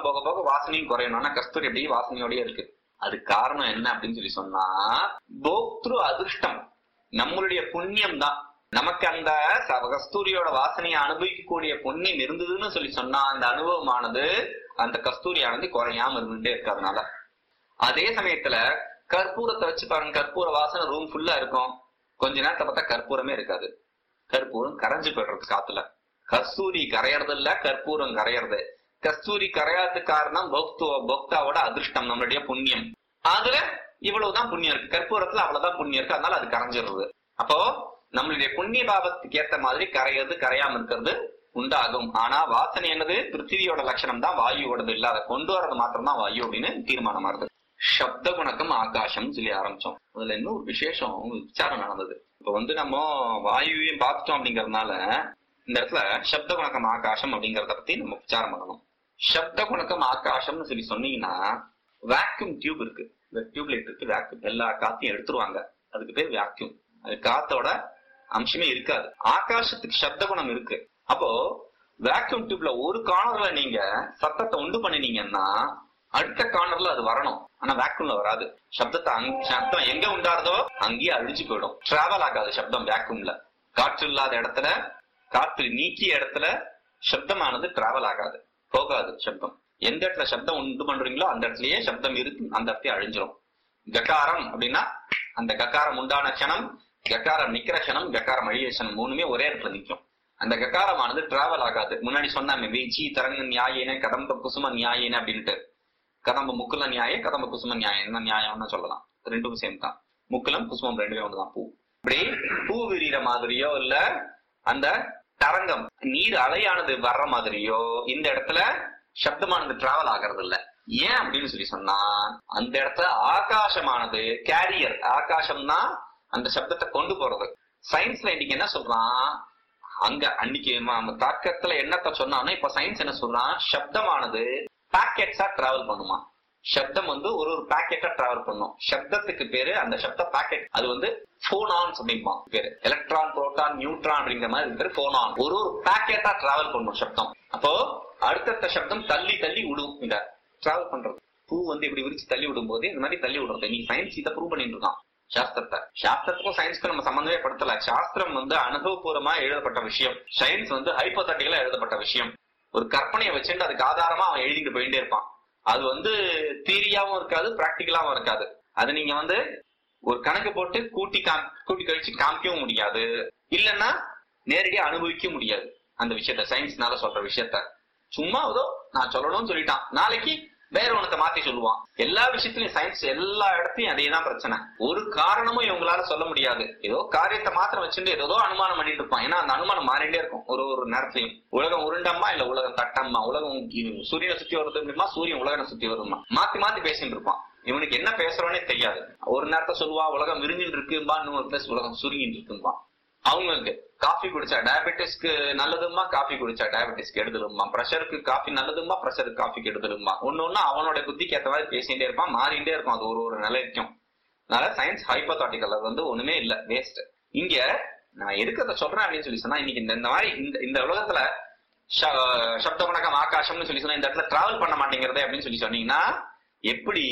போக போக வாசனையும் குறையணும் ஆனா கஸ்தூரி எப்படி வாசனையோடய இருக்கு அது காரணம் என்ன அப்படின்னு சொல்லி சொன்னா போக்திரு அதிர்ஷ்டம் நம்மளுடைய புண்ணியம் தான் நமக்கு அந்த ச- கஸ்தூரியோட வாசனையை அனுபவிக்கக்கூடிய புண்ணியம் இருந்ததுன்னு சொல்லி சொன்னா அந்த அனுபவமானது அந்த கஸ்தூரியானது குறையாம இருந்துட்டே இருக்கு அதனால அதே சமயத்துல கற்பூரத்தை வச்சு பாருங்க கற்பூர வாசனை ரூம் ஃபுல்லா இருக்கும் கொஞ்ச நேரத்தை பார்த்தா கற்பூரமே இருக்காது கற்பூரம் கரைஞ்சு போயிடுறது காத்துல கஸ்தூரி கரையறது இல்ல கற்பூரம் கரையறது கஸ்தூரி கரையாததுக்கு காரணம் பக்துவ பக்தாவோட அதிர்ஷ்டம் நம்மளுடைய புண்ணியம் அதுல இவ்வளவுதான் புண்ணியம் இருக்கு கற்பூரத்துல அவ்வளவுதான் புண்ணியம் இருக்கு அதனால அது கரைஞ்சிடுறது அப்போ நம்மளுடைய புண்ணிய பாவத்துக்கு ஏத்த மாதிரி கரையிறது கரையாம இருக்கிறது உண்டாகும் ஆனா வாசனை என்னது பிருத்திவியோட லட்சணம் தான் வாயுவோடது இல்ல அதை கொண்டு வர்றது மாத்திரம் தான் வாயு அப்படின்னு தீர்மானம் ஆறுது சப்த குணக்கம் ஆகாசம் சொல்லி ஆரம்பிச்சோம் அதுல இன்னும் ஒரு விசேஷம் விசாரம் நடந்தது இப்ப வந்து நம்ம வாயுவையும் பார்த்துட்டோம் அப்படிங்கறதுனால இந்த இடத்துல சப்த குணக்கம் ஆகாசம் அப்படிங்கறத பத்தி நம்ம விசாரம் பண்ணணும் சப்த குணக்கம் ஆகாசம்னு சொல்லி சொன்னீங்கன்னா வேக்யூம் டியூப் இருக்கு இந்த டியூப் லைட் இருக்கு வேக்யூம் எல்லா காத்தையும் எடுத்துருவாங்க அதுக்கு பேர் வேக்யூம் அது காத்தோட அம்சமே இருக்காது ஆகாசத்துக்கு சப்த குணம் இருக்கு அப்போ வேக்யூம் டியூப்ல ஒரு கார்னர்ல நீங்க சத்தத்தை உண்டு பண்ணினீங்கன்னா அடுத்த கார்னர்ல அது வரணும் ஆனா வேக்யூம்ல வராது சப்தத்தை அங்க- சப்தம் எங்க உண்டாருதோ அங்கேயே அழிஞ்சு போயிடும் டிராவல் ஆகாது சப்தம் வேக்யூம்ல காற்று இல்லாத இடத்துல காற்று நீக்கிய இடத்துல சப்தமானது டிராவல் ஆகாது போகாது சப்தம் எந்த இடத்துல சப்தம் உண்டு பண்றீங்களோ அந்த இடத்துலயே சப்தம் இருக்கு அந்த இடத்தையே அழிஞ்சிரும் ககாரம் அப்படின்னா அந்த ககாரம் உண்டான க்ஷணம் ககாரம் நிக்கிற க்ஷணம் ககாரம் அழிய க்ஷணம் மூணுமே ஒரே இடத்துல நிக்கும் அந்த ககாரமானது டிராவல் ஆகாது முன்னாடி சொன்னாங்க வீச்சி தரங்க நியாயேன கதம்ப குசும நியாயேன அப்படின்ட்டு கதம்ப முக்குல நியாய கதம்ப குசும நியாயம் நியாயம்னு சொல்லலாம் ரெண்டும் சேம் தான் முக்குலம் குசுமம் ரெண்டுமே ஒண்ணுதான் பூ இப்படி பூ விரிகிற மாதிரியோ இல்ல அந்த தரங்கம் நீர் அலையானது வர்ற மாதிரியோ இந்த இடத்துல சப்தமானது டிராவல் ஆகிறது இல்ல ஏன் அப்படின்னு சொல்லி சொன்னா அந்த இடத்துல ஆகாசமானது கேரியர் ஆகாசம்னா அந்த சப்தத்தை கொண்டு போறது சயின்ஸ்ல இன்னைக்கு என்ன சொல்றான் அங்க அன்னைக்கு ம- தாக்கத்துல என்னத்த சொன்னானோ இப்ப சயின்ஸ் என்ன சொல்றான் சப்தமானது பாக்கெட்ஸா டிராவல் பண்ணுமா சப்தம் வந்து ஒரு ஒரு பாக்கெட்டா டிராவல் பண்ணும் சப்தத்துக்கு பேரு அந்த சப்த பாக்கெட் அது வந்து போனான்ஸ் அப்படிம்பா பேரு எலக்ட்ரான் புரோட்டான் நியூட்ரான் அப்படிங்கிற மாதிரி இது பேரு போனான் ஒரு ஒரு பாக்கெட்டா டிராவல் பண்ணும் சப்தம் அப்போ அடுத்தடுத்த சப்தம் தள்ளி தள்ளி விடும் இந்த டிராவல் பண்றது பூ வந்து இப்படி விரிச்சு தள்ளி விடும் போது இந்த மாதிரி தள்ளி விடுறது நீ சயின்ஸ் இதை ப்ரூவ் பண்ணிட்டு இருக்கான் சாஸ்திரத்தை சாஸ்திரத்துக்கும் சயின்ஸ்க்கும் நம்ம சம்பந்தமே படுத்தல சாஸ்திரம் வந்து அனுபவபூர்வமா எழுதப்பட்ட விஷயம் சயின்ஸ் வந்து ஹைப்போதட்டிக்கலா எழுதப்பட்ட விஷயம் ஒரு கற்பனையை வச்சுட்டு அதுக்கு ஆதாரமா அவன் எழுதிட்டு போயிட்டே இருப்பான் அது வந்து தீரியாவும் இருக்காது பிராக்டிக்கலாவும் இருக்காது அது நீங்க வந்து ஒரு கணக்கு போட்டு கூட்டி காம் கூட்டி கழிச்சு காமிக்கவும் முடியாது இல்லைன்னா நேரடியா அனுபவிக்க முடியாது அந்த விஷயத்த சயின்ஸ்னால சொல்ற விஷயத்த சும்மா ஏதோ நான் சொல்லணும்னு சொல்லிட்டான் நாளைக்கு வேற ஒண்ணத்தை மாத்தி சொல்லுவான் எல்லா விஷயத்திலயும் சயின்ஸ் எல்லா இடத்தையும் அதே தான் பிரச்சனை ஒரு காரணமும் இவங்களால சொல்ல முடியாது ஏதோ காரியத்தை மாத்திரம் வச்சுட்டு ஏதோ அனுமானம் பண்ணிட்டு இருப்பான் ஏன்னா அந்த அனுமானம் மாறிட்டே இருக்கும் ஒரு ஒரு நேரத்திலையும் உலகம் உருண்டம்மா இல்ல உலகம் தட்டம்மா உலகம் இது சூரியனை சுத்தி வருது அப்படிமா சூரியன் உலகனை சுத்தி வருமா மாத்தி மாத்தி பேசிட்டு இருப்பான் இவனுக்கு என்ன பேசுறோன்னே தெரியாது ஒரு நேரத்தை சொல்லுவான் உலகம் விரிஞ்சின்னு இருக்கும்பா இன்னொரு பிளஸ் உலகம் சுருங்கின்னு இருக்கும்பா அவங்களுக்கு காஃபி குடிச்சா டயபெட்டிஸ்க்கு நல்லதுமா காஃபி குடிச்சா டயபெட்டிஸ்க்கு கெடுதலுமா ப்ரெஷருக்கு காஃபி நல்லதுமா ப்ரெஷருக்கு காஃபி கெடுதலுமா ஒன்னு ஒண்ணு அவனோட புத்திக்கு ஏத்த மாதிரி பேசிட்டே இருப்பான் மாறிட்டே இருக்கும் அது ஒரு ஒரு நிலைக்கும் அதனால சயின்ஸ் ஹைப்போதாட்டிக்கல் அது வந்து ஒண்ணுமே இல்ல வேஸ்ட் இங்க நான் எதுக்கு சொல்றேன் அப்படின்னு சொல்லி சொன்னா இன்னைக்கு இந்த இந்த மாதிரி இந்த இந்த உலகத்துல ச- சப்த குணக்கம் ஆகாசம்னு சொல்லி சொன்னா இந்த இடத்துல டிராவல் பண்ண மாட்டேங்கிறதே அப்படின்னு சொல்லி சொன்னீங்கன்னா எப்படி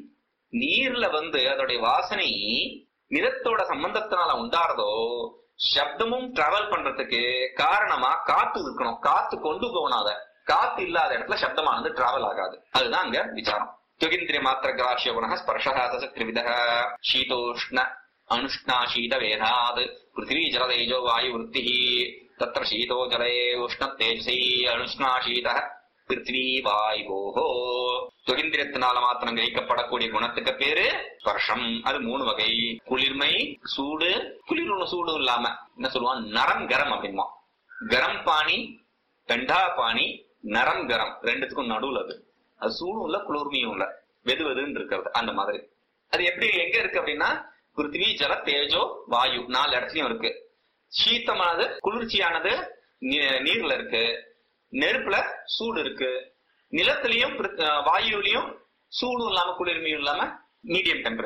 நீர்ல வந்து அதோடைய வாசனை நிறத்தோட சம்பந்தத்தினால உண்டாறதோ சப்தமும் டிராவல் பண்றதுக்கு காரணமா காத்து இருக்கணும் காத்து கொண்டு போகணும் அத காத்து இல்லாத இடத்துல சப்தமானது டிராவல் ஆகாது அதுதான் அங்க விசாரம் துகிந்திரிய மாத்திர கிராஹ்ய குண ஸ்பர்ஷாச திரிவித சீதோஷ்ண அனுஷ்ணா சீத வேதாத் பிருத்திவி ஜலதேஜோ வாயு விருத்தி தத்திர சீதோ ஜலே உஷ்ண தேஜசி அனுஷ்ணா சீத பிருத்திவி வாயுவோஹோ துகிந்திரத்தினால மாத்திரம் கிரகிக்கப்படக்கூடிய குணத்துக்கு பேரு ஸ்பர்ஷம் அது மூணு வகை குளிர்மை சூடு குளிர் ஒண்ணு சூடும் இல்லாம என்ன சொல்லுவான் நரம் கரம் அப்படிமா கரம் பாணி பெண்டா பாணி நரம் கரம் ரெண்டுத்துக்கும் நடுவுல அது அது சூடும் இல்ல குளிர்மையும் இல்ல வெது வெதுன்னு இருக்கிறது அந்த மாதிரி அது எப்படி எங்க இருக்கு அப்படின்னா பிருத்திவி ஜல தேஜோ வாயு நாலு இடத்துலயும் இருக்கு சீத்தமானது குளிர்ச்சியானது நீ- நீர்ல இருக்கு நெருப்புல சூடு இருக்கு நிலத்திலையும் பிருத்- அஹ் வாயுவிலையும் சூடும் இல்லாம குளிர்மையும் இல்லாம மீடியம் டெம்பரேச்சர்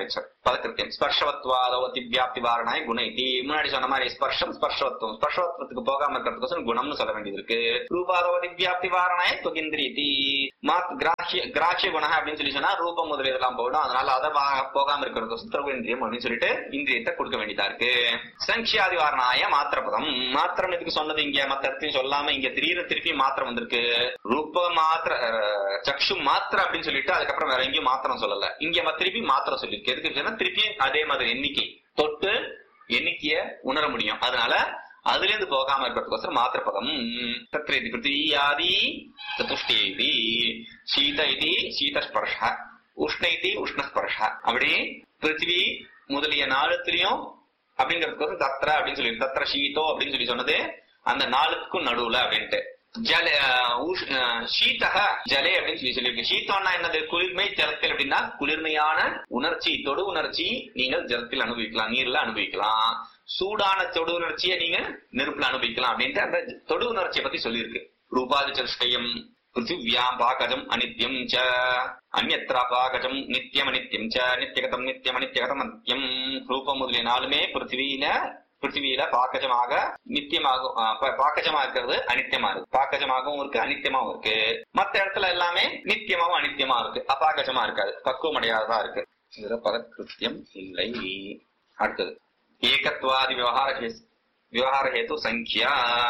பதக்கிருத்தியம் ஸ்பர்ஷவத்வாதோ வியாப்தி வாரணாய் குண இதி முன்னாடி சொன்ன மாதிரி ஸ்பர்ஷம் ஸ்பர்ஷவத்துவம் ஸ்பர்ஷவத்துவத்துக்கு போகாம இருக்கிறதுக்கோசரம் குணம்னு சொல்ல வேண்டியது இருக்கு ரூபாதோ வியாப்தி வாரணாய் துவகிந்திரி மாத் கிராஹ்ய கிராஹ்ய குணம் அப்படின்னு சொல்லி சொன்னா ரூபம் முதல் இதெல்லாம் போடும் அதனால அதை வா- போகாம இருக்கிறதுக்கோசரம் திரவிந்திரியம் அப்படின்னு சொல்லிட்டு இந்திரியத்தை கொடுக்க வேண்டியதா இருக்கு சங்கியாதி வாரணாய மாத்திரபதம் மாத்திரம் இதுக்கு சொன்னது இங்க மத்த இடத்தையும் சொல்லாம இங்க திடீர்னு திருப்பி மாத்திரம் வந்திருக்கு ரூப மாத்திர அஹ், சக்ஷு மாத்திர அப்படின்னு சொல்லிட்டு அதுக்கப்புறம் வேற எங்கேயும் மாத்திரம் சொல்லல இங்க ம- திருப்பி மாத்திரம் சொல்லிருக்கு எதுக்கு சொன்னா திருப்பி அதே மாதிரி எண்ணிக்கை தொட்டு எண்ணிக்கைய உணர முடியும் அதனால அதுல இருந்து போகாம இருக்கிறதுக்கோசரம் மாத்திர பதம் தத்ர இது பிருத்திவியாதி சதுஷ்டி இது சீத இது சீதஸ்பர்ஷ உஷ்ண இது உஷ்ணஸ்பர்ஷ அப்படி பிருத்திவி முதலிய நாளுத்திலையும் அப்படிங்கிறதுக்கோசரம் தத்ர அப்படின்னு சொல்லி தத்ர சீதோ அப்படின்னு சொல்லி சொன்னது அந்த நாளுக்கும் நடுவுல அப்படின்ட்டு ஜல உஷ்- அஹ், சீதக ஜலே அப்படின்னு சொல்லி சொல்லியிருக்கு சீத்தம்னா என்னது குளிர்மை ஜலத்தில் அப்படின்னா குளிர்மையான உணர்ச்சி தொடு உணர்ச்சி நீங்கள் ஜலத்தில் அனுபவிக்கலாம் நீர்ல அனுபவிக்கலாம் சூடான தொடு உணர்ச்சியை நீங்க நெருப்புல அனுபவிக்கலாம் அப்படின்ட்டு அந்த தொடு உணர்ச்சியை பத்தி சொல்லியிருக்கு ரூபாதி சதுஷ்டயம் பிருத்திவியாம் பாகஜம் அனித்யம் ச அந்யத்ரா பாகஜம் நித்தியம் அனித்யம் ச நித்தியகதம் நித்தியம் அனித்தியகதம் அனித்யம் ரூபம் முதலிய நாளுமே பிருத்திவியில பிருத்திவியில பாக்கஜமாக நித்தியமாகும் ஆஹ் பா- பாக்கஜமா இருக்கிறது அனித்தியமா இருக்கு பாக்கஜமாகவும் இருக்கு அனித்தியமாவும் இருக்கு மத்த இடத்துல எல்லாமே நித்தியமாவும் அனித்தியமா இருக்கு அபாகஜமா இருக்காது பக்குவம் அடையாததா இருக்கு இதுல பதக்கிருத்தியம் இல்லை அடுத்தது ஏகத்வாதி விவகார ஹே- விவகார ஹேது சங்கியா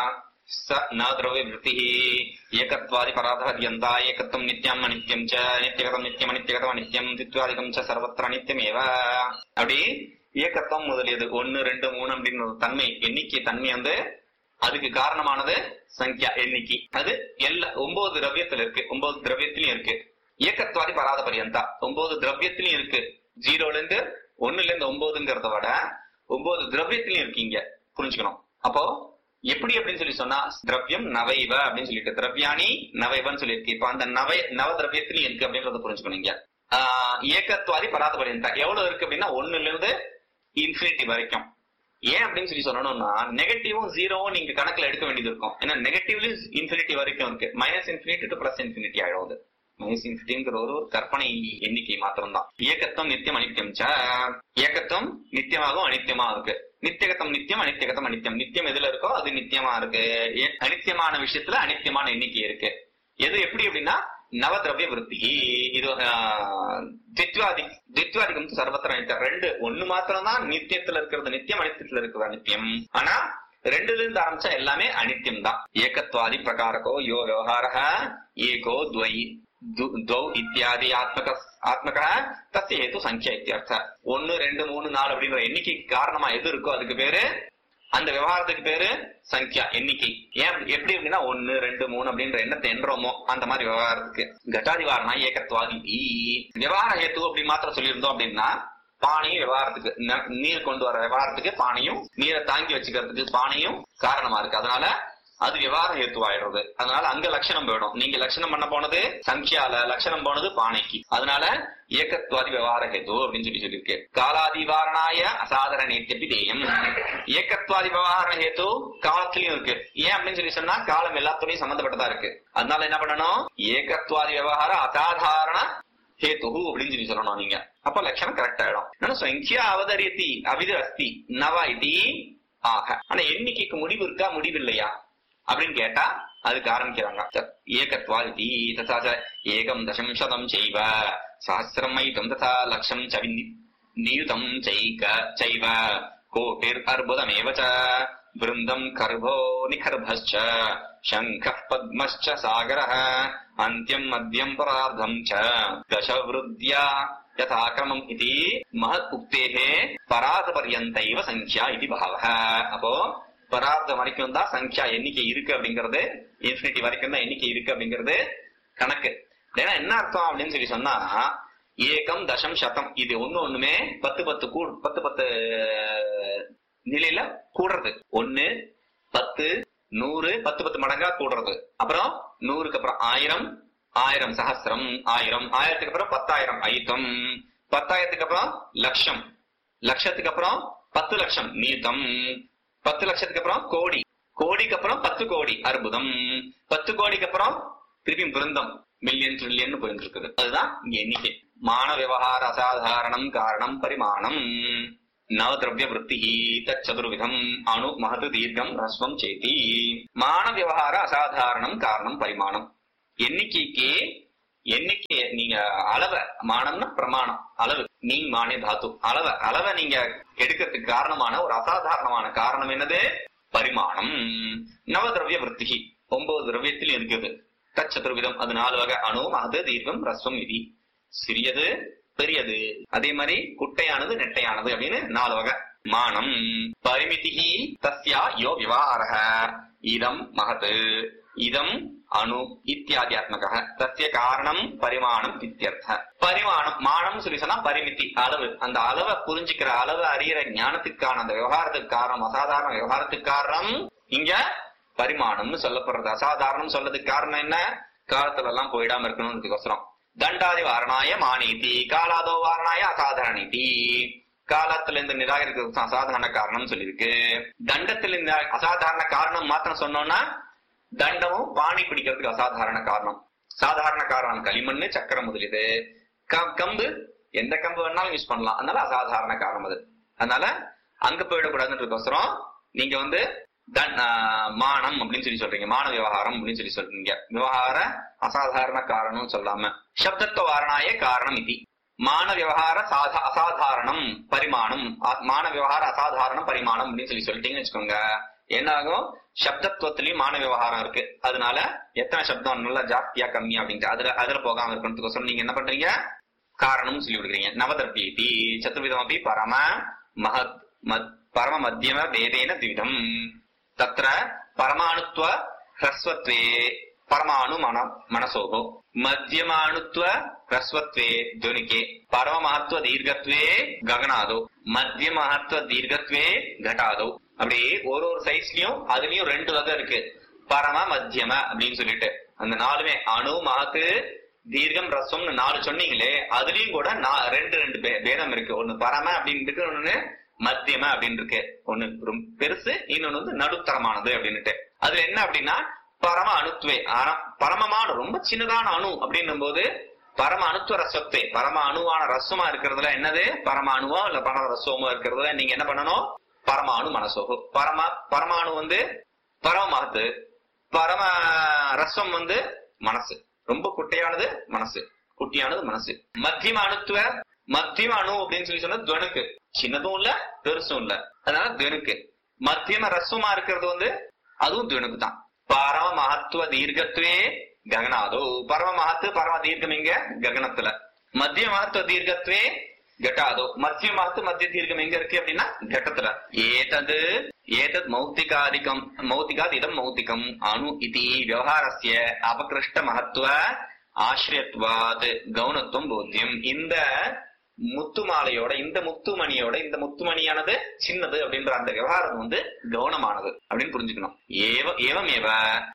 स न द्रव्यवृत्तिः एकत्वादि पराधर्यन्ता एकत्वं नित्यम् अनित्यम् च नित्यगतम् नित्यम् अनित्यगतम् अनित्यम् தித்வாதிகம் ச சர்வத்திர அனித்தியமேவ அப்படி ஏக்கத்துவம் முதலியது ஒன்னு ரெண்டு மூணு அப்படின்னு ஒரு தன்மை எண்ணிக்கை தன்மை வந்து அதுக்கு காரணமானது சங்கியா எண்ணிக்கை அது எல்லா ஒன்பது திரவியத்துல இருக்கு ஒன்பது திரவியத்திலயும் இருக்கு ஏக்கத்வாதி பராத பரியந்தா ஒன்பது திரவியத்திலயும் இருக்கு ஜீரோல இருந்து ஒண்ணுல இருந்து ஒன்பதுங்கிறத விட ஒன்பது திரவியத்திலயும் இருக்கீங்க புரிஞ்சுக்கணும் அப்போ எப்படி அப்படின்னு சொல்லி சொன்னா திரவியம் நவைவ அப்படின்னு சொல்லிட்டு திரவியாணி நவைவன்னு சொல்லியிருக்கு இப்ப அந்த நவை நவ திரவியத்திலயும் இருக்கு அப்படின்றத புரிஞ்சுக்கணும் இங்க ஆஹ் ஏகத்வாதி பராத பரியந்தா எவ்வளவு இருக்கு அப்படின்னா ஒண்ணுல இருந்து இன்ஃபினிட்டி வரைக்கும் ஏன் அப்படின்னு சொல்லி சொல்லணும்னா நெகட்டிவும் ஜீரோவும் நீங்க கணக்குல எடுக்க வேண்டியது இருக்கும் ஏன்னா நெகட்டிவ்ல இன்ஃபினிட்டி வரைக்கும் இருக்கு minus infinity to plus infinity ஆயிடும் மைனஸ் இன்ஃபினிட்டிங்கிற ஒரு ஒரு கற்பனை எண்ணிக்கை மாத்திரம் தான் இயக்கத்துவம் நித்தியம் அனித்தியம் ச இயக்கத்துவம் நித்தியமாகவும் அனித்தியமா இருக்கு நித்தியகத்தம் நித்தியம் அனித்தியகத்தம் அனித்தியம் நித்தியம் எதுல இருக்கோ அது நித்தியமா இருக்கு ஏ- அனித்தியமான விஷயத்துல அனித்தியமான எண்ணிக்கை இருக்கு எது எப்படி அப்படின்னா நவதிரவிய விருத்தி இது ஆஹ், தித்வாதி தித்வாதிகம் சர்வத்திர அனித்தியம் ரெண்டு ஒண்ணு மாத்திரம் தான் நித்தியத்துல இருக்கிறது நித்தியம் அனித்தியத்துல இருக்கிறது அனித்தியம் ஆனா ரெண்டுல இருந்து ஆரம்பிச்சா எல்லாமே அனித்தியம் தான் ஏகத்வாதி பிரகாரகோ யோ விவகாரः ஏகோ துவை து- துவௌ இத்தியாதி ஆத்மக ஆத்மக தஸ்ய ஹேது சங்கியா இத்தியர்த்த ஒன்னு ரெண்டு மூணு நாலு அப்படின்ற எண்ணிக்கைக்கு காரணமா எது இருக்கோ அதுக்கு பேரு அந்த விவகாரத்துக்கு பேரு சங்கியா எண்ணிக்கை ஏன் எப்படி அப்படின்னா ஒன்னு ரெண்டு மூணு அப்படின்ற எண்ணத்தை எண்றோமோ அந்த மாதிரி விவகாரத்துக்கு கட்டாதிவாரணா ஏகத்வாதி விவகார ஹேத்து அப்படி மாத்திரம் சொல்லியிருந்தோம் அப்படின்னா பானையும் விவகாரத்துக்கு ந- நீர் கொண்டு வர விவகாரத்துக்கு பானையும் நீரை தாங்கி வச்சுக்கிறதுக்கு பானையும் காரணமா இருக்கு அதனால அது விவகார ஹேத்துவாயிடுறது அதனால அங்க லட்சணம் போயிடும் நீங்க லட்சணம் பண்ண போனது சங்கியால லட்சணம் போனது பானைக்கு அதனால ஏகத்வாதி விவகார ஹேத்து அப்படின்னு சொல்லி சொல்லியிருக்கு காலாதிவாரணாய அசாதர நேத்தியப்பி தேயம் ஏகத்வாதி விவகார ஹேத்து காலத்திலயும் இருக்கு ஏன் அப்படின்னு சொல்லி சொன்னா காலம் எல்லாத்துலயும் சம்பந்தப்பட்டதா இருக்கு அதனால என்ன பண்ணணும் ஏகத்வாதி விவகார அசாதாரண ஹேத்து அப்படின்னு சொல்லி சொல்லணும் நீங்க அப்ப லட்சணம் கரெக்ட் ஆயிடும் ஆனா சங்கியா அவதரியத்தி அவிது அஸ்தி நவ இது ஆக ஆனா எண்ணிக்கைக்கு முடிவு இருக்கா முடிவு இல்லையா அப்படின்னு கேட்டா அதுக்கு ஆரம்பிக்கிறாங்க ச- ஏகத்வா இது ததா ச ஏகம் தசம் சதம் செய்வ சஹசிரம் மைதம் ததா லட்சம் ச விநி- நியுதம் சைக சைவ கோட்டிர் அர்புதமேவ ச பிருந்தம் கர்போ நிகர்பश्च शङ्खः पद्मश्च सागरः अन्त्यम् मध्यम् परार्धम् च दशवृद्ध्या यथाक्रमम् इति महत् उक्तेः பராதபரியந்தைவ சங்கியா இது பாவக அப்போ பரார்த்தம் வரைக்கும் தான் சங்கியா எண்ணிக்கை இருக்கு அப்படிங்கறது இன்ஃபினிட்டி வரைக்கும் தான் எண்ணிக்கை இருக்கு அப்படிங்கிறது கணக்கு ஏன்னா என்ன அர்த்தம் அப்படின்னு சொல்லி சொன்னா ஏகம் தசம் சதம் இது ஒண்ணு ஒண்ணுமே பத்து பத்து கூ பத்து பத்து நிலையில கூடுறது ஒண்ணு பத்து நூறு பத்து பத்து மடங்கா கூடுறது அப்புறம் நூறுக்கு அப்புறம் ஆயிரம் ஆயிரம் சஹசிரம் ஆயிரம் ஆயிரத்துக்கு அப்புறம் பத்தாயிரம் ஐத்தம் பத்தாயிரத்துக்கு அப்புறம் லட்சம் லட்சத்துக்கு அப்புறம் பத்து லட்சம் நீத்தம் பத்து லட்சத்துக்கு அப்புறம் கோடி கோடிக்கு அப்புறம் பத்து கோடி அற்புதம் பத்து கோடிக்கு அப்புறம் திருப்பி பிருந்தம் மில்லியன் ட்ரில்லியன் போயிட்டு இருக்குது அதுதான் இங்க எண்ணிக்கை மான விவகார அசாதாரணம் காரணம் பரிமாணம் நவதிரவிய விற்பி தச்சதுர்விதம் அணு மகது தீர்க்கம் ரஸ்வம் சேதி மான விவகார அசாதாரணம் காரணம் பரிமாணம் எண்ணிக்கைக்கு எண்ணிக்கை நீங்க அளவ மானம்னா பிரமாணம் அளவு நீ மானே தாத்து அளவ அளவை நீங்க எடுக்கிறதுக்கு காரணமான ஒரு அசாதாரணமான காரணம் என்னது பரிமாணம் நவதிரவிய விற்பி ஒன்பது திரவியத்தில் இருக்குது தச்சதுர்விதம் அது நாலு வகை அணு மகது தீர்க்கம் ரஸ்வம் விதி சிறியது பெரியது அதே மாதிரி குட்டையானது நெட்டையானது அப்படின்னு நாலு வகை மானம் பரிமிதிகி தஸ்யா யோ விவாரக இதம் மகத் இதம் அணு இத்தியாதியாத்மக தஸ்ய காரணம் பரிமாணம் இத்தியர்த்த பரிமாணம் மானம் சொல்லி சொன்னா பரிமிதி அளவு அந்த அளவை புரிஞ்சுக்கிற அளவு அறியிற ஞானத்துக்கான அந்த விவகாரத்துக்கு காரணம் அசாதாரண விவகாரத்துக்கு காரணம் இங்க பரிமாணம்னு சொல்லப்படுறது அசாதாரணம் சொல்றதுக்கு காரணம் என்ன காலத்துல எல்லாம் போயிடாம இருக்கணும்ன்றதுக்கோசரம் தண்டாதி வாரணாய மானீதி காலாதோ வாரணாய அசாதாரணீதி காலத்துல இந்த நிராகரிக்கிறதுக்கு அசாதாரண காரணம் சொல்லியிருக்கு தண்டத்தில் இந்த அசாதாரண காரணம் மாத்திரம் சொன்னோம்னா தண்டமும் பாணி பிடிக்கிறதுக்கு அசாதாரண காரணம் சாதாரண காரணம் களிமண்ணு சக்கரம் முதலியது க- கம்பு எந்த கம்பு வேணாலும் யூஸ் பண்ணலாம் அதனால அசாதாரண காரணம் அது அதனால அங்க போயிடக்கூடாதுன்றதுக்கோசரம் நீங்க வந்து தன்- ஆஹ் மானம் அப்படின்னு சொல்லி சொல்றீங்க மான விவகாரம் அப்படின்னு சொல்லி சொல்றீங்க விவகார அசாதாரண காரணம் சொல்லாம சப்தத்துவ வாரணாய காரணம் இது மான விவகார சாதா அசாதாரணம் பரிமாணம் அ- மான விவகார அசாதாரணம் பரிமாணம் அப்படின்னு சொல்லி சொல்லிட்டீங்கன்னு வச்சுக்கோங்க என்ன ஆகும் சப்தத்துவத்திலயும் மான விவகாரம் இருக்கு அதனால எத்தனை சப்தம் நல்லா ஜாஸ்தியா கம்மியா அப்படின்ட்டு அதுல அதுல போகாம இருக்கணும்னு நீங்க என்ன பண்றீங்க காரணம் சொல்லி விடுறீங்க நவதர்பீதி சதுர்விதம் அப்படி பரம மகத் மத் பரம மத்தியம வேதேன திவிதம் தத்ர பரமாணுத்வ ஹ்ரஸ்வத்வே பரமாணு மன மனசோகோ மத்தியமாணுத்வ ஹ்ரஸ்வத்வே துவனிகே பரம மகத்துவ தீர்க்கத்வே ககனாதோ மத்திய மகத்துவ தீர்க்கத்வே கட்டாதோ அப்படி ஒரு ஒரு சைஸ்லயும் அதுலயும் ரெண்டு வகை இருக்கு பரம மத்தியம அப்படின்னு சொல்லிட்டு அந்த நாலுமே அணு மகத்து தீர்க்கம் ரசம்னு நாலு சொன்னீங்களே அதுலயும் கூட நா- ரெண்டு ரெண்டு பே- பேதம் இருக்கு ஒண்ணு பரம அப்படின்னு இருக்கு ஒண்ணு மத்தியம அப்படின்னு இருக்கு ஒண்ணு ரொம்ப பெருசு இன்னொன்னு வந்து நடுத்தரமானது அப்படின்னுட்டு அதுல என்ன அப்படின்னா பரம அணுத்துவே ஆனா பரமமான ரொம்ப சின்னதான அணு அப்படின்னும் போது பரம அணுத்துவ ரசத்துவே பரம அணுவான ரசமா இருக்கிறதுல என்னது பரம அணுவோ இல்ல பரம ரசமோ இருக்கிறதுல நீங்க என்ன பண்ணணும் பரமாணு மனசோகு பரம பரமாணு வந்து பரம மகத்து பரம ரசம் வந்து மனசு ரொம்ப குட்டையானது மனசு குட்டியானது மனசு மத்தியம அணுத்துவ மத்தியம அணு அப்படின்னு சொல்லி சொன்னா துவனுக்கு சின்னதும் இல்ல பெருசும் இல்ல அதனால துவனுக்கு மத்தியம ரசமா இருக்கிறது வந்து அதுவும் துவனுக்கு தான் பரம மகத்துவ தீர்க்கத்துவே ககனாதோ பரம மகத்து பரம தீர்க்கம் இங்க ககனத்துல மத்திய மகத்துவ தீர்க்கத்துவே கட்டாதோ மத்திய மகத்து மத்திய தீர்க்கம் எங்க இருக்கு அப்படின்னா கட்டத்துல ஏதது ஏதத் மௌத்திகாதிகம் மௌத்திகாத் இதம் மௌத்திகம் அணு இதி விவகாரஸ்ய அபகிருஷ்ட மகத்துவ ஆசிரியத்வாத் கவுனத்துவம் போத்தியம் இந்த முத்து மாலையோட இந்த முத்துமணியோட இந்த முத்துமணியானது சின்னது அப்படின்ற அந்த விவகாரம் வந்து கவுனமானது அப்படின்னு புரிஞ்சுக்கணும் ஏவ ஏவம் ஏவ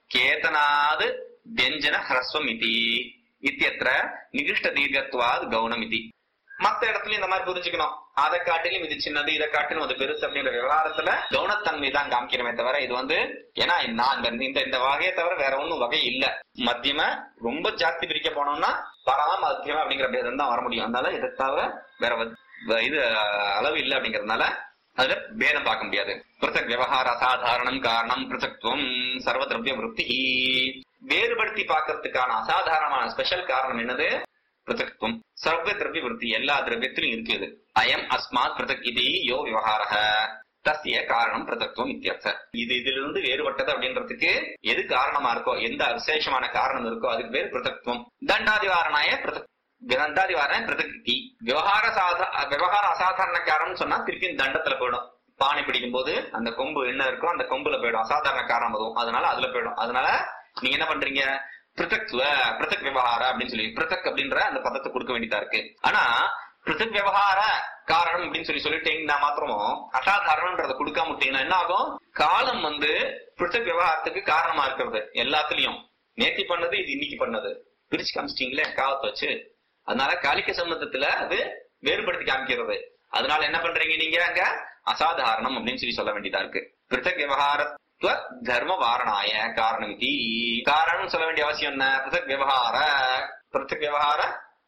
கேதனாது வியஞ்சன ஹ்ரஸ்வம் இதி இத்தியத்திர நிகிருஷ்ட தீர்க்கத்வாத் கவுனம் இதி மத்த இடத்துல இந்த மாதிரி புரிஞ்சுக்கணும் அதை காட்டிலும் இது சின்னது இதை காட்டிலும் அது பெருசு அப்படின்ற விவகாரத்துல கவனத்தன்மை தான் காமிக்கிறமே தவிர இது வந்து ஏன்னா நான் இந்த- இந்த இந்த வகையை தவிர வேற ஒண்ணும் வகை இல்ல மத்தியம ரொம்ப ஜாஸ்தி பிரிக்க போனோம்னா பரம மத்தியம அப்படிங்கிற பேதம் தான் வர முடியும் அதனால இதை தவிர வேற வ- வ- இது அஹ், அளவு இல்லை அப்படிங்கறதுனால அதுல பேதம் பார்க்க முடியாது பிருத்தக் விவகார அசாதாரணம் காரணம் பிருத்தக்துவம் சர்வதிரவிய விருத்தி வேறுபடுத்தி பார்க்கறதுக்கான அசாதாரணமான ஸ்பெஷல் காரணம் என்னது பிருத்தக்துவம் சர்வ திரவிய விருத்தி எல்லா திரவியத்திலும் இருக்குது அயம் அஸ்மாத் பிருத்தக் இது யோ விவகாரக தஸ்ய காரணம் பிருத்தக்துவம் இத்தியர்த்த இது இதிலிருந்து வேறுபட்டது அப்படின்றதுக்கு எது காரணமா இருக்கோ எந்த விசேஷமான காரணம் இருக்கோ அதுக்கு பேர் பிருத்தக்துவம் தண்டாதிவாரணாய பிருத்தக் தண்டாதிவாரண பிரதக்தி விவகார சாதா விவகார அசாதாரண காரணம் சொன்னா திருப்பி தண்டத்துல போயிடும் பானை பிடிக்கும் போது அந்த கொம்பு என்ன இருக்கோ அந்த கொம்புல போயிடும் அசாதாரண காரணம் அதுவும் அதனால அதுல போயிடும் அதனால நீங்க என்ன பண்றீங்க பிருத்தக்துவ பிருத்தக் விவகார அப்படின்னு சொல்லி பிருத்தக் அப்படின்ற அந்த பதத்தை கொடுக்க வேண்டியதா இருக்கு ஆனா பிருத்தக் விவகார காரணம் அப்படின்னு சொல்லி சொல்லிட்டீங்கன்னா மாத்திரமும் அசாதாரணன்றதை கொடுக்காம விட்டீங்கன்னா என்ன ஆகும் காலம் வந்து பிருத்தக் விவகாரத்துக்கு காரணமா இருக்கிறது எல்லாத்துலயும் நேத்தி பண்ணது இது இன்னைக்கு பண்ணது பிரிச்சு காமிச்சிட்டீங்களே காலத்தை வச்சு அதனால காலிக்க சம்பந்தத்துல அது வேறுபடுத்தி காமிக்கிறது அதனால என்ன பண்றீங்க நீங்க அங்க அசாதாரணம் அப்படின்னு சொல்லி சொல்ல வேண்டியதா இருக்கு பிருத்தக் விவகாரத்துவ தர்ம வாரணாய காரணம் இது காரணம் சொல்ல வேண்டிய அவசியம் என்ன பிருத்தக் விவகார பிருத்தக் விவகார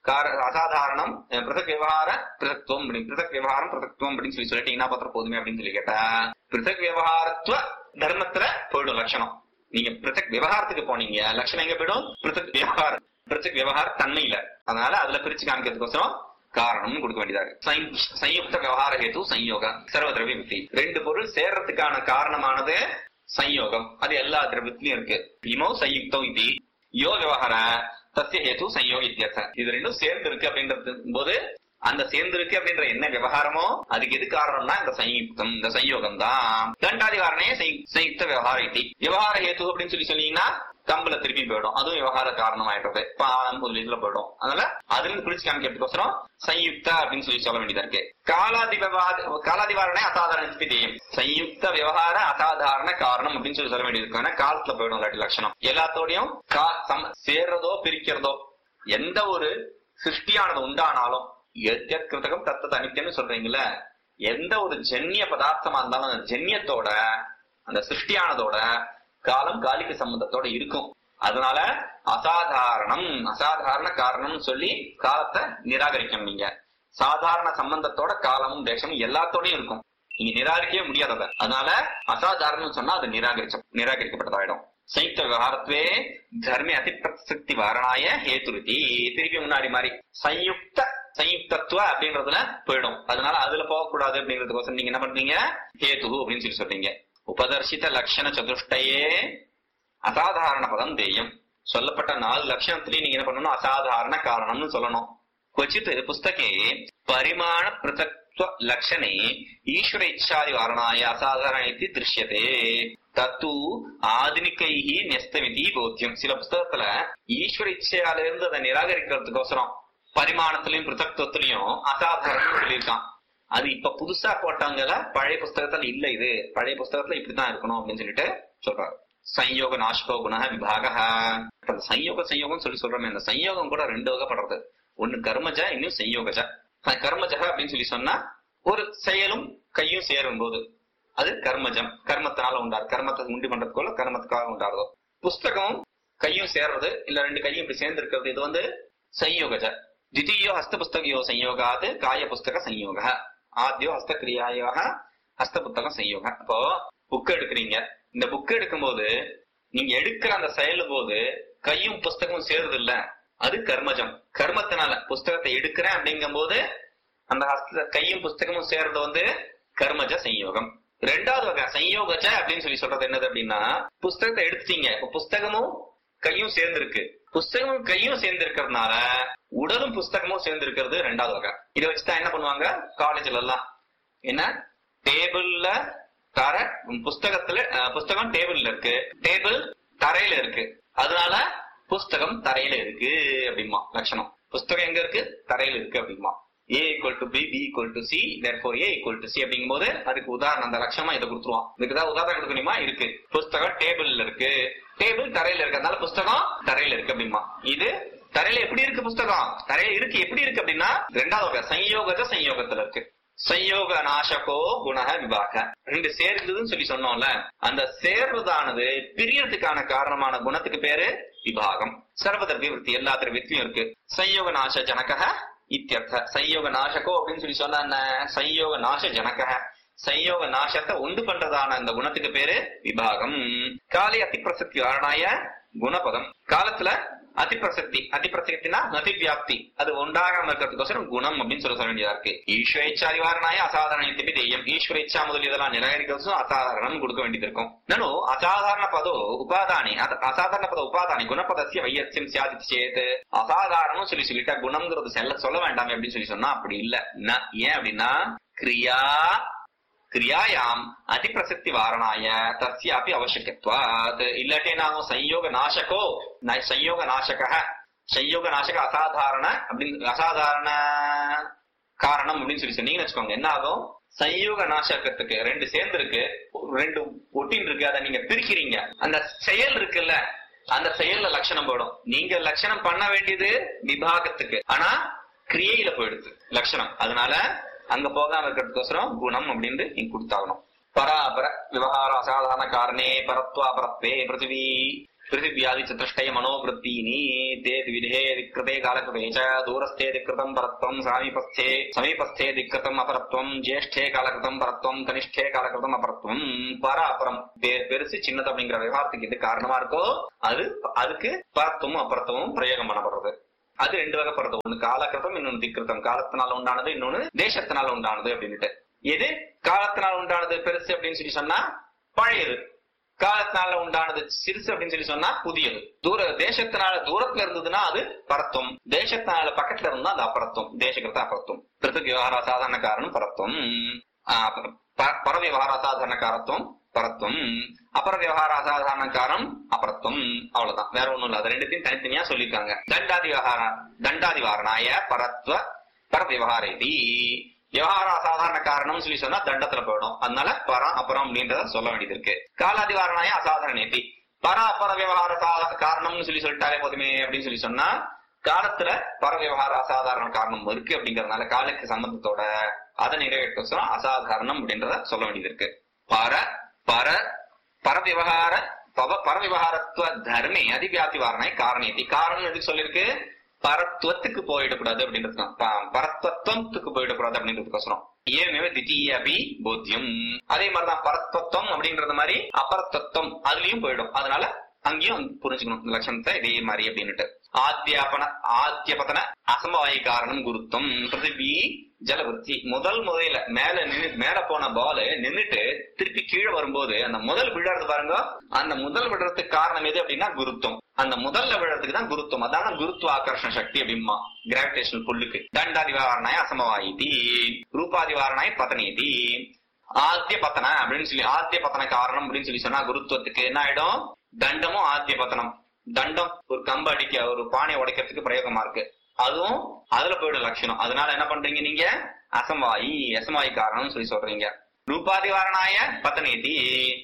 கார அசாதாரணம் அஹ், பிருதக் விவகார பிருதத்துவம் அப்படி பிருதக் விவகாரம் பிருதத்துவம் அப்படின்னு சொல்லி சொல்லிட்டீங்கன்னா பத்திரம் போதுமே அப்படின்னு சொல்லி கேட்டா பிருதக் விவகாரத்துவ தர்மத்துல போயிடும் லட்சணம் நீங்க பிருத்தக் விவகாரத்துக்கு போனீங்க லட்சணம் எங்க போயிடும் பிருத்தக் விவகாரம் பிருத்தக் விவகார தன்மையில அதனால அதுல பிரிச்சு காமிக்கிறதுக்கோசரம் காரணம் கொடுக்க வேண்டியதா இருக்கு சை- சயுக்த விவகார ஹேது சம்யோக சர்வ திரவிய வித்தி ரெண்டு பொருள் சேர்றதுக்கான காரணமானது சம்யோகம் அது எல்லா திரவியத்திலயும் இருக்கு இமோ சயுக்தம் இது யோ விவகார தஸ்ய ஹேது சம்யோக இத்தியர்த்தம் இது ரெண்டும் சேர்ந்து இருக்கு அப்படின்றது போது அந்த சேர்ந்து இருக்கு அப்படின்ற என்ன விவகாரமோ அதுக்கு எது காரணம்னா இந்த சயுக்தம் இந்த சம்யோகம் தான் தண்டாதி காரணே சயுக்த விவகார இட்டி விவகார ஹேத்து அப்படின்னு சொல்லி சொன்னீங்கன்னா கம்புல திருப்பி போயிடும் அதுவும் விவகார காரணம் ஆயிடுறது பாலம் முதலீட்டுல போயிடும் அதனால அதுல இருந்து பிரிச்சு காமிக்கிறதுக்கோசரம் சயுக்த அப்படின்னு சொல்லி சொல்ல வேண்டியதா இருக்கு காலாதி விவாத காலாதிவாரணே அசாதாரண தெரியும் சயுக்த விவகார அசாதாரண காரணம் அப்படின்னு சொல்லி சொல்ல வேண்டியது இருக்கு ஏன்னா காலத்துல போயிடும் இல்லாட்டி லட்சணம் எல்லாத்தோடையும் கா- சம- சேர்றதோ பிரிக்கிறதோ எந்த ஒரு சிருஷ்டியானது உண்டானாலும் எத்யத் கிருதகம் தத்தத் அனித்தியம்னு சொல்றீங்கல்ல எந்த ஒரு ஜென்ய பதார்த்தமா இருந்தாலும் அந்த ஜென்யத்தோட அந்த சிருஷ்டியானதோட காலம் காலிக சம்பந்தத்தோட இருக்கும் அதனால அசாதாரணம் அசாதாரண காரணம்னு சொல்லி காலத்தை நிராகரிக்கணும் நீங்க சாதாரண சம்பந்தத்தோட காலமும் தேசமும் எல்லாத்தோடயும் இருக்கும் நீங்க நிராகரிக்கவே முடியாதத அதனால அசாதாரணம் சொன்னா அது நிராகரிச்ச நிராகரிக்கப்பட்டதாயிடும் சயுக்த விவகாரத்துவே தர்மே அதிப்பிரசக்தி வாரணாய ஹேதுருதி திருப்பி முன்னாடி மாதிரி சயுக்த சயுக்தத்துவ அப்படின்றதுல போயிடும் அதனால அதுல போகக்கூடாது அப்படிங்கிறதுக்கோசரம் நீங்க என்ன பண்றீங்க ஹேது அப்படின்னு சொல்லி சொல்றீங்க உபதர்சித லட்சண சதுஷ்டயே அசாதாரண பதம் தேயம் சொல்லப்பட்ட நாலு லட்சணத்திலேயே நீங்க என்ன பண்ணணும் அசாதாரண காரணம்னு சொல்லணும் क्वचित् पुस्तके परिमाण पृथक्त्व लक्षणे ईश्वर इच्छादि वारणाय असाधारण इति दृश्यते தத்து ஆதினிகைஹி நெஸ்தமிதி போத்தியம் சில புஸ்தகத்துல ஈஸ்வர இச்சையால இருந்து அதை நிராகரிக்கிறதுக்கோசரம் பரிமாணத்திலையும் பிருத்தத்துவத்திலையும் அசாதாரணம் சொல்லியிருக்கான் அது இப்ப புதுசா போட்டாங்கல பழைய புஸ்தகத்துல இல்ல இது பழைய புஸ்தகத்துல இப்படித்தான் இருக்கணும் அப்படின்னு சொல்லிட்டு சொல்றாரு சம்யோக நாஷ்கோ குண விபாக அந்த சம்யோக சம்யோகம் சொல்லி சொல்றோமே அந்த சம்யோகம் கூட ரெண்டு வகைப்படுறது ஒண்ணு கர்மஜ இன்னும் சம்யோகஜ அந்த கர்மஜ அப்படின்னு சொல்லி சொன்னா ஒரு செயலும் கையும் சேரும் போது அது கர்மஜம் கர்மத்தினால உண்டாரு கர்மத்தை உண்டி பண்றதுக்குள்ள கர்மத்துக்காக உண்டாருதோ புஸ்தகம் கையும் சேர்றது இல்ல ரெண்டு கையும் இப்படி சேர்ந்து இருக்கிறது இது வந்து சம்யோகஜ தித்தீயோ ஹஸ்த புஸ்தகையோ சம்யோகாது காய புஸ்தக சம்யோக ஆத்தியோ ஹஸ்தக்கிரியாயோக ஹஸ்த புத்தகம் சம்யோக அப்போ புக் எடுக்கிறீங்க இந்த புக் எடுக்கும்போது நீங்க எடுக்கிற அந்த செயல் போது கையும் புஸ்தகமும் சேருது இல்ல அது கர்மஜம் கர்மத்தினால புஸ்தகத்தை எடுக்கிறேன் அப்படிங்கும் போது அந்த ஹஸ்த கையும் புஸ்தகமும் சேர்றது வந்து கர்மஜ சம்யோகம் ரெண்டாவது வகை சம்யோகஜ அப்படின்னு சொல்லி சொல்றது என்னது அப்படின்னா புஸ்தகத்தை எடுத்துட்டீங்க இப்ப புஸ்தகமும் கையும் சேர்ந்திருக்கு புஸ்தகமும் கையும் சேர்ந்து இருக்கிறதுனால உடலும் புஸ்தகமும் சேர்ந்து இருக்கிறது ரெண்டாவது வகை இதை வச்சுதான் என்ன பண்ணுவாங்க காலேஜ்ல எல்லாம் என்ன டேபிள்ல தர புஸ்தகத்துல அஹ், புஸ்தகம் டேபிள்ல இருக்கு டேபிள் தரையில இருக்கு அதனால புஸ்தகம் தரையில இருக்கு அப்படிமா லட்சணம் புஸ்தகம் எங்க இருக்கு தரையில இருக்கு அப்படிமா A equal to B B equal to C therefore A equal to C அப்படிங்கும் போது அதுக்கு உதாரணம் அந்த லட்சணமா இதை கொடுத்துருவான் இதுக்கு தான் உதாரணம் கொடுக்கணுமா இருக்கு புஸ்தகம் டேபிள்ல இருக்கு டேபிள் தரையில இருக்கு அதனால புஸ்தகம் தரையில இருக்கு அப்படிமா இது தரையில எப்படி இருக்கு புஸ்தகம் தரையில இருக்கு எப்படி இருக்கு அப்படின்னா ரெண்டாவது வகை சம்யோகஜ சம்யோகத்துல இருக்கு சம்யோக நாசகோ குணக விபாக ரெண்டு சேர்ந்ததுன்னு சொல்லி சொன்னோம்ல அந்த சேர்றதானது பிரியறதுக்கான காரணமான குணத்துக்கு பேரு விபாகம் சர்வதர்வி விருத்தி எல்லா திரவியத்திலும் இருக்கு சம்யோக நாச ஜனக இத்தியர்த்த சம்யோக நாசகோ அப்படின்னு சொல்லி சொன்னா என்ன சம்யோக நாச ஜனக சம்யோக நாசத்தை உண்டு பண்றதான அந்த குணத்துக்கு பேரு விபாகம் காலை அதிப்பிரசக்தி வாரணாய குணபதம் காலத்துல அதிப்பிரசக்தி அதிப்பிரசக்தினா அதிவியாப்தி அது உண்டாகாம இருக்கிறதுக்கோசரம் குணம் அப்படின்னு சொல்ல சொல்ல வேண்டியதா இருக்கு ஈஸ்வர இச்சா நிவாரணாய அசாதாரண இத்திபி தெய்யம் ஈஸ்வர இச்சா முதல் இதெல்லாம் நிராகரிக்கிறதும் அசாதாரணம் கொடுக்க வேண்டியது இருக்கும் நனு அசாதாரண பதோ உபாதானி அத- அசாதாரண பத உபாதானி குணபதசிய வையத்தியம் சியாதி சேத் அசாதாரணம் சொல்லி சொல்லிட்டா குணம்ங்கிறது செல்ல சொல்ல வேண்டாமே அப்படின்னு சொல்லி சொன்னா அப்படி இல்ல ந- ஏன் அப்படின்னா கிரியா ಕ್ರಿಯಾಯಾಮ್ ಅತಿಪ್ರಸಕ್ತಿ ವಾರಣಾಯ ತಸ್ಯಾಪಿ ಅವಶ್ಯಕತ್ವಾತ್ ಇಲ್ಲಟೇ ನಾವು ಸಂಯೋಗ ನಾಶಕೋ ನ- ಸಂಯೋಗ ನಾಶಕ ಸಂಯೋಗ ನಾಶಕ அசாதாரண அப்படின்னு அசாதாரண காரணம் அப்படின்னு சொல்லி சொன்னீங்கன்னு வச்சுக்கோங்க என்ன ஆகும் சம்யோக நாசகத்துக்கு ரெண்டு சேர்ந்து இருக்கு ரெண்டு ஒட்டின் இருக்கு அதை நீங்க பிரிக்கிறீங்க அந்த செயல் இருக்குல்ல அந்த செயல்ல லட்சணம் போடும் நீங்க லட்சணம் பண்ண வேண்டியது விபாகத்துக்கு ஆனா கிரியையில போயிடுது லட்சணம் அதனால அங்க போகாம இருக்கிறதுக்கோசரம் குணம் அப்படின்னு நீங்க கொடுத்தாகணும் பராபர விவகார அசாதாரண காரணே பரத்வா பரத்வே பிருத்திவி पृथिव्यादि चतुष्टय मनोवृत्तीनि ते द्विधे दिक्कृते कालकृते च दूरस्थे दिक्कृतम् परत्वम् समीपस्थे समीपस्थे दिक्कृतम् अपरत्वम् ज्येष्ठे कालकृतम् परत्वम् कनिष्ठे காலகிருதம் அபரத்துவம் பர அபரம் பெ- பெருசு சின்னது அப்படிங்கிற விவகாரத்துக்கு எது காரணமா இருக்கோ அது அதுக்கு பரத்துவமும் அபரத்துவமும் பிரயோகம் பண்ணப்படுறது அது ரெண்டு வகைப்படுறது ஒண்ணு காலகிருதம் இன்னொன்னு திக்கிருத்தம் காலத்தினால உண்டானது இன்னொன்னு தேசத்தினால உண்டானது அப்படின்னுட்டு எது காலத்தினால உண்டானது பெருசு அப்படின்னு சொல்லி சொன்னா பழையது காலத்தினால உண்டானது சிறுசு அப்படின்னு சொல்லி சொன்னா புதியது தூர தேசத்தினால தூரத்துல இருந்ததுன்னா அது பரத்துவம் தேசத்தினால பக்கத்துல இருந்தா அது அபரத்துவம் தேசகிருத்த அபரத்துவம் பிருத்திக் விவகார சாதாரண காரணம் பரத்துவம் ஆஹ் ப- பர விவகார சாதாரண காரத்துவம் பரத்துவம் அபர விவகார அசாதாரண காரம் அபரத்துவம் அவ்வளவுதான் வேற ஒண்ணும் இல்ல அது ரெண்டுத்தையும் தனித்தனியா சொல்லியிருக்காங்க தண்டாதி விவகார தண்டாதி வாரணாய பரத்வ பர விவகார இது விவகார அசாதாரண காரணம் சொல்லி சொன்னா தண்டத்துல போயிடும் அதனால பரம் அப்புறம் அப்படின்றத சொல்ல வேண்டியது இருக்கு காலாதி வாரணாய அசாதாரண நேத்தி பர அபர விவகார சா- காரணம்னு சொல்லி சொல்லிட்டாலே போதுமே அப்படின்னு சொல்லி சொன்னா காலத்துல பர விவகார அசாதாரண காரணம் இருக்கு அப்படிங்கறதுனால காலுக்கு சம்பந்தத்தோட அதை நிறைவேற்ற அசாதாரணம் அப்படின்றத சொல்ல வேண்டியது இருக்கு பர பர பர விவகார பவ பர விவகாரத்துவ தர்மே அதிவியாப்தி வாரணை காரணேதி காரணம் எதுக்கு சொல்லிருக்கு பரத்துவத்துக்கு போயிடக்கூடாது அப்படின்றது தான் ப- பரத்தத்துவத்துக்கு போயிடக்கூடாது அப்படின்றதுக்கோசரம் ஏமே தித்தீய அபி போத்தியம் அதே மாதிரிதான் பரத்தத்துவம் அப்படின்றது மாதிரி அபரத்தத்துவம் அதுலயும் போயிடும் அதனால அங்கேயும் புரிஞ்சுக்கணும் இந்த லட்சணத்தை இதே மாதிரி அப்படின்னுட்டு ஆத்தியாபன ஆத்தியபதன அசமவாயி காரணம் குருத்தம் பிருத்திவி ஜலவருத்தி முதல் முதல்ல மேல நின்னு மேல போன பால் நின்னுட்டு திருப்பி கீழே வரும்போது அந்த முதல் விழறது பாருங்க அந்த முதல் விழுறதுக்கு காரணம் எது அப்படின்னா குருத்துவம் அந்த முதல்ல விழுறதுக்கு தான் குருத்துவம் அதான குருத்துவ ஆகர்ஷண சக்தி அப்படிமா கிராவிடேஷனல் புல்லுக்கு தண்டாதிவாரணாய அசமவாயிதி ரூபாதிவாரணாய பதனீதி ஆத்திய பத்தன அப்படின்னு சொல்லி ஆத்திய பத்தன காரணம் அப்படின்னு சொல்லி சொன்னா குருத்துவத்துக்கு என்ன ஆயிடும் தண்டமும் ஆத்திய பத்தனம் தண்டம் ஒரு கம்பு அடிக்க ஒரு பானை உடைக்கிறதுக்கு பிரயோகமா இருக்கு அதுவும் அதுல போயிடும் லட்சணம் அதனால என்ன பண்றீங்க நீங்க அசம்வாயி அசம்வாயி காரணம் சொல்லி சொல்றீங்க ரூபாதி வாரணாய பத்தனேதி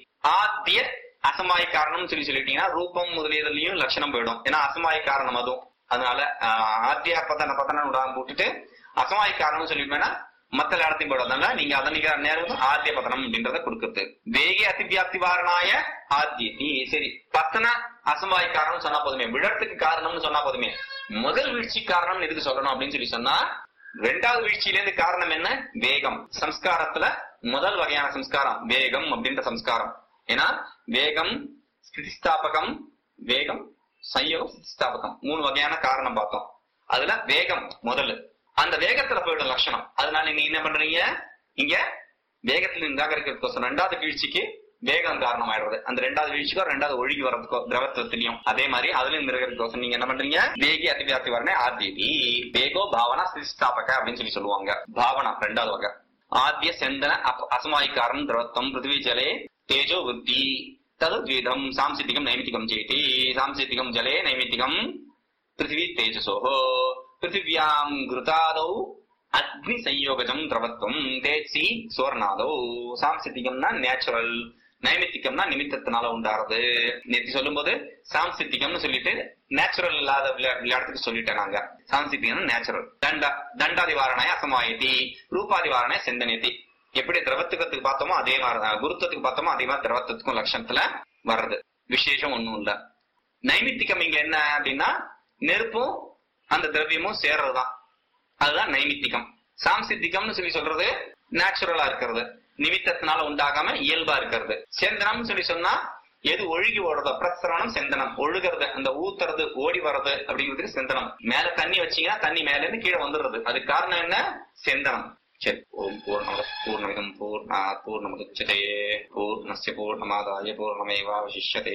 ஆத்திய அசமாய் காரணம் சொல்லி சொல்லிட்டீங்கன்னா ரூபம் முதலியதுலயும் லட்சணம் போயிடும் ஏன்னா அசமாய் காரணம் அதுவும் அதனால ஆஹ், ஆத்திய பத்தன பத்தன உடாம போட்டுட்டு அசமாய் காரணம் சொல்லிட்டோம்னா மத்த இடத்தையும் போயிடும் அதனால நீங்க அதை நீங்க நேரம் ஆத்திய பத்தனம் அப்படின்றத கொடுக்குறது வேக அதிவியாப்தி வாரணாய ஆத்தியதி சரி பத்தன அசமாய் காரணம் சொன்னா போதுமே விழறதுக்கு காரணம்னு சொன்னா போதுமே முதல் வீழ்ச்சி காரணம் எதுக்கு சொல்லணும் அப்படின்னு சொல்லி சொன்னா ரெண்டாவது வீழ்ச்சியிலேருந்து காரணம் என்ன வேகம் சம்ஸ்காரத்துல முதல் வகையான சம்ஸ்காரம் வேகம் அப்படின்ற சம்ஸ்காரம் ஏன்னா வேகம் ஸ்திதிஸ்தாபகம் வேகம் சயோகம் ஸ்திதிஸ்தாபகம் மூணு வகையான காரணம் பார்த்தோம் அதுல வேகம் முதல்ல அந்த வேகத்துல போயிடும் லட்சணம் அதனால நீங்க என்ன பண்றீங்க இங்க வேகத்துல நிராகரிக்கிறதுக்கோசரம் ரெண்டாவது வீழ்ச்சிக்கு வேகம் காரணமாயிடுறது அந்த ரெண்டாவது வீழ்ச்சிக்கோ ரெண்டாவது ஒழுகி வர்றதுக்கோ திரவத்துவத்திலையும் அதே மாதிரி அதுலயும் நிராகரிக்கிறதுக்கோசரம் நீங்க என்ன பண்றீங்க வேகி அதிவியாப்தி வரணே ஆத்தியதி வேகோ பாவனா ஸ்திதிஸ்தாபக அப்படின்னு சொல்லி சொல்லுவாங்க பாவனா ரெண்டாவது வகை ஆத்திய செந்தன அப்- அசமாயிக்காரம் திரவத்தம் பிருத்திவி ஜலே தேஜோ விருத்தி தது द्विधम् सांसितिकम् नैमितिकम् चेति सांसितिकम् जले नैमितिकम् पृथिवी तेजसोः पृथिव्याम् घृतादौ அக்னி சயோகஜம் திரவத்துவம் தேச்சி சுவர்ணாதோ சாம்சித்திகம்னா நேச்சுரல் நைமித்திகம்னா நிமித்தத்தினால உண்டாறது நேற்று சொல்லும்போது சாம்சித்திகம்னு சொல்லிட்டு நேச்சுரல் இல்லாத விளையா- விளையாட்டுக்கு சொல்லிட்டேன் நாங்க சாம்சித்திகம் நேச்சுரல் தண்டா தண்டாதிவாரணாய அசமாயதி ரூபாதிவாரணாய செந்தனேதி எப்படி திரவத்துக்கத்துக்கு பார்த்தோமோ அதே மாதிரி தான். குருத்துவத்துக்கு பார்த்தோமோ அதே மாதிரி திரவத்துக்கும் லட்சணத்துல வர்றது விசேஷம் ஒண்ணும் இல்ல நைமித்திகம் இங்க என்ன அப்படின்னா நெருப்பும் அந்த திரவியமும் சேர்றதுதான் அதுதான் நைமித்திகம் சாம்சித்திகம்னு சொல்லி சொல்றது நேச்சுரலா இருக்கிறது நிமித்தத்தினால உண்டாகாம இயல்பா இருக்கிறது சேந்தனம் சொல்லி சொன்னா எது ஒழுகி ஓடுறதோ பிரசரணம் செந்தனம் ஒழுகிறது அந்த ஊத்துறது ஓடி வர்றது அப்படிங்கிறதுக்கு செந்தனம் மேல தண்ணி வச்சீங்கன்னா தண்ணி மேல இருந்து கீழே வந்துடுறது அதுக்கு காரணம் என்ன செந்தனம் சரி ஓம் பூர்ணமத பூர்ணமிதம் பூர்ணா பூர்ணமுதச்சதே பூர்ணஸ்ய பூர்ணமாதாய பூர்ணமேவாவசிஷ்யதே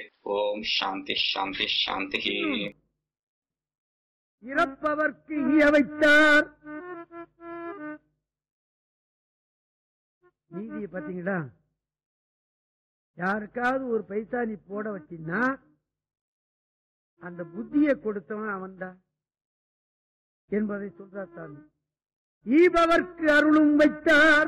ஓம் சாந்தி சாந்தி சாந்தி இறப்பவர்க்கு ஈய வைத்தார் நீதியை பாத்தீங்களா யாருக்காவது ஒரு பைசா நீ போட வச்சின்னா அந்த புத்தியை கொடுத்தவன் அவன்தான் என்பதை சொல்றார் சாமி ஈபவர்க்கு அருளும் வைத்தார்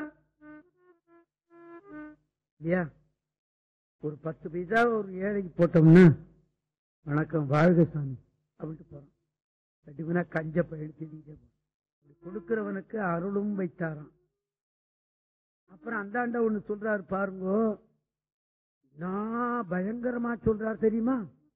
இல்லையா ஒரு பத்து பைசா ஒரு ஏழைக்கு போட்டோம்னா வணக்கம் வாழ்க சாமி அப்படின்ட்டு போறோம் கண்டிப்பா கஞ்ச பயிர் திடிக்க கொடுக்கிறவனுக்கு அருளும் வைத்தாராம் அப்புறம் அந்தாண்ட ஒண்ணு சொல்றாரு பாருங்க நான் பயங்கரமா சொல்றார் தெரியுமா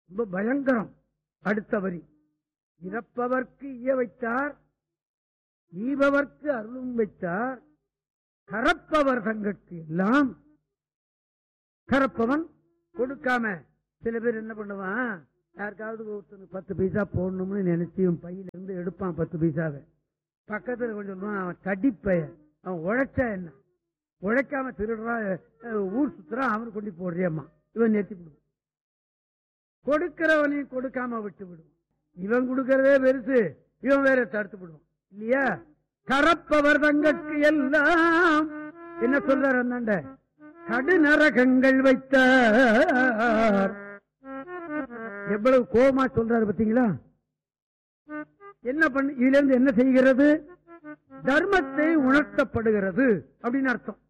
ரொம்ப பயங்கரம் அடுத்த வரி இறப்பவர்க்கு இய வைத்தார் ஈபவர்க்கு அருளும் வைத்தார் கரப்பவர் தங்கட்கு எல்லாம் கரப்பவன் கொடுக்காம சில பேர் என்ன பண்ணுவான் யாருக்காவது ஒருத்தனுக்கு பத்து பைசா போடணும்னு நினைச்சு இவன் பையில இருந்து எடுப்பான் பத்து பைசாவை பக்கத்துல கொஞ்சம் சொல்லுவான் அவன் தடிப்பைய அவன் உழைச்சா என்ன உழைக்காம திருடுறான் அஹ், ஊர் சுத்துறான் அவனுக்கு கொண்டு போடுறியம்மா இவன் நிறுத்தி விடுவான் கொடுக்கிறவனையும் கொடுக்காம விட்டு விடுவான் இவன் கொடுக்கறதே பெருசு இவன் வேற தடுத்து விடுவான் இல்லையா கரப்பவர் தங்கக்கு எல்லாம் என்ன சொல்றாரு அந்தாண்ட கடுநரகங்கள் வைத்தார் எவ்வளவு கோபமா சொல்றாரு பாத்தீங்களா என்ன பண்ணு இதுல இருந்து என்ன செய்கிறது தர்மத்தை உணர்த்தப்படுகிறது அப்படின்னு அர்த்தம்